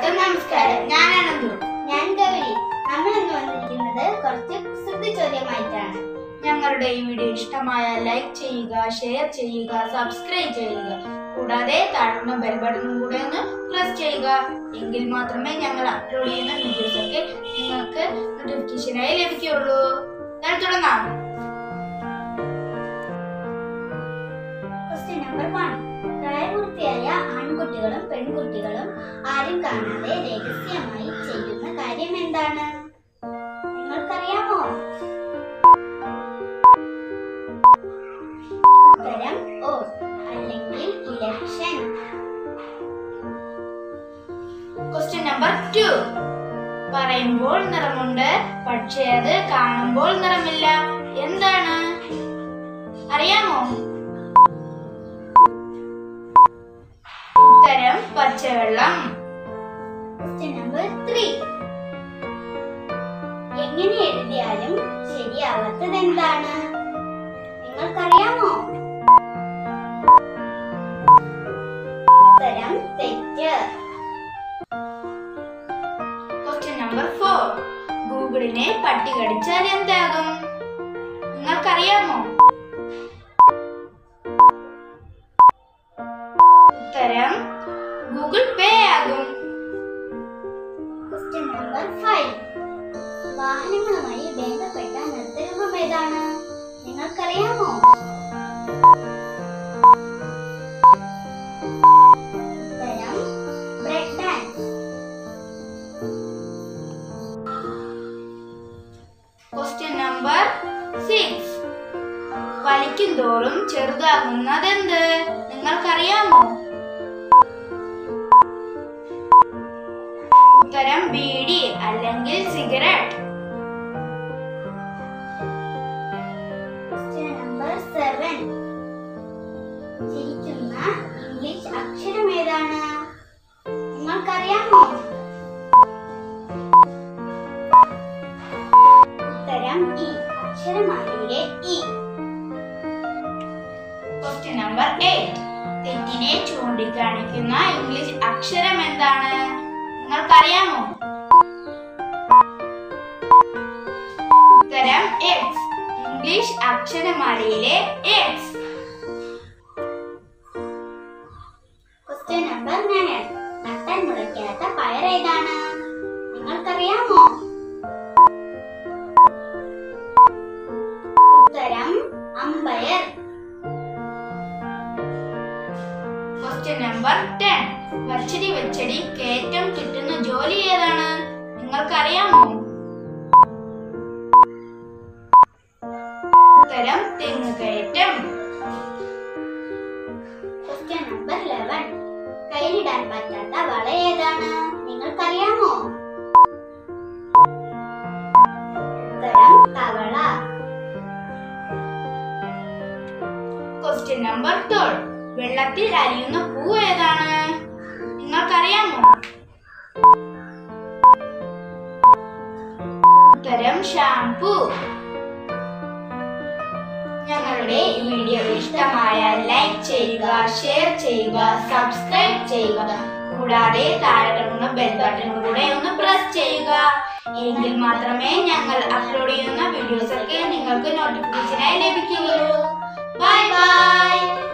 എല്ലാവർക്കും നമസ്കാരം ഞാൻ അനന്തു ഞാൻ ഗൗരി നമ്മൾ ഇന്ന് വന്നിരിക്കുന്നത് കുറച്ച് കുസൃതി ചോദ്യമായിട്ടാണ് ഞങ്ങളുടെ ഈ വീഡിയോ ഇഷ്ടമായ ലൈക്ക് ചെയ്യുക ഷെയർ ചെയ്യുക സബ്സ്ക്രൈബ് ചെയ്യുക കൂടാതെ താഴ്ന്ന ബെൽ ബട്ടണും കൂടെ ഒന്ന് പ്രസ് ചെയ്യുക എങ്കിൽ മാത്രമേ ഞങ്ങൾ അപ്ലോഡ് ചെയ്യുന്ന വീഡിയോസ് ഒക്കെ നിങ്ങൾക്ക് നോട്ടിഫിക്കേഷനായി ലഭിക്കുകയുള്ളൂ ഞാൻ തുടങ്ങാം ക്വസ്റ്റ്യൻ നമ്പർ വൺ പ്രായപൂർത്തിയായ ആൺകുട്ടികളും പെൺകുട്ടികളും ആരും കാണാതെ രഹസ്യമായി ചെയ്യുന്ന കാര്യം എന്താണ് നിങ്ങൾക്കറിയാമോ ഉത്തരം ഓ അല്ലെങ്കിൽ ഇലക്ഷൻ ക്വസ്റ്റ്യൻ നമ്പർ ടു പറയുമ്പോൾ നിറമുണ്ട് പക്ഷേ അത് കാണുമ്പോൾ നിറമില്ല എന്താണ് അറിയാമോ ഉത്തരം പച്ചവെള്ളം ക്വസ്റ്റ്യൻ നമ്പർ ത്രീ എങ്ങനെ എഴുതിയാലും ശരിയാവാത്തത് എന്താണ് നിങ്ങൾക്കറിയാമോ ഉത്തരം തെറ്റ് ക്വസ്റ്റ്യൻ നമ്പർ ഫോർ ഗൂഗിളിനെ പട്ടി കടിച്ചാൽ എന്താകും നിങ്ങൾക്കറിയാമോ ഉത്തരം ഗൂഗിൾ പേ ആകും ക്വസ്റ്റ്യൻ നമ്പർ ഫൈവ് വാഹനങ്ങളുമായി ബന്ധപ്പെട്ട നൃത്തരൂപം ഏതാണ് നിങ്ങൾക്കറിയാമോ ഉത്തരം break dance question number six വലിക്കും തോറും ചെറുതാകുന്നതെന്ത് നിങ്ങൾക്കറിയാമോ ഉത്തരം ബീഡി അല്ലെങ്കിൽ സിഗരറ്റ് ക്വസ്റ്റ്യൻ നമ്പർ സെവൻ ചിരിക്കുന്ന ഇംഗ്ലീഷ് അക്ഷരം ഏതാണ് നിങ്ങൾക്കറിയാമോ ഉത്തരം ഇ അക്ഷരമാലയിലെ ഇ ക്വസ്റ്റ്യൻ നമ്പർ എയ്റ്റ് തെറ്റിനെ ചൂണ്ടിക്കാണിക്കുന്ന ഇംഗ്ലീഷ് അക്ഷരം എന്താണ് നിങ്ങൾക്കറിയാമോ ഉത്തരം എക്സ് ഇംഗ്ലീഷ് അക്ഷരമാലയിലെ എക്സ് ക്വസ്റ്റ്യൻ നമ്പർ നയൻ നട്ടാൻ മുളയ്ക്കാത്ത പയർ ഏതാണ് നിങ്ങൾക്കറിയാമോ ഉത്തരം അമ്പയർ ക്വസ്റ്റ്യൻ നമ്പർ ടെൻ വച്ചടി വച്ചടി കയറ്റം കിട്ടുന്ന ജോലി ഏതാണ് നിങ്ങൾക്കറിയാമോ ഉത്തരം തെങ്ങ് കയറ്റം ക്വസ്റ്റ്യൻ നമ്പർ ലെവൻ കയ്യിലിടാൻ പറ്റാത്ത വള ഏതാണ് നിങ്ങൾക്കറിയാമോ ഉത്തരം തവള ക്വസ്റ്റ്യൻ നമ്പർ ട്വൽവ് വെള്ളത്തിൽ അരിയുന്ന പൂ ഏതാണ് നിങ്ങൾക്കറിയാമോ ഉത്തരം ഷാംപൂ ഞങ്ങളുടെ ഈ വീഡിയോ ഇഷ്ടമായാൽ ലൈക്ക് ചെയ്യുക ഷെയർ ചെയ്യുക സബ്സ്ക്രൈബ് ചെയ്യുക കൂടാതെ താഴെ കിടക്കുന്ന ബെൽ ബട്ടൺ കൂടെ ഒന്ന് പ്രസ് ചെയ്യുക എങ്കിൽ മാത്രമേ ഞങ്ങൾ അപ്ലോഡ് ചെയ്യുന്ന വീഡിയോസ് ഒക്കെ നിങ്ങൾക്ക് നോട്ടിഫിക്കേഷനായി ലഭിക്കുകയുള്ളൂ ബൈ ബൈ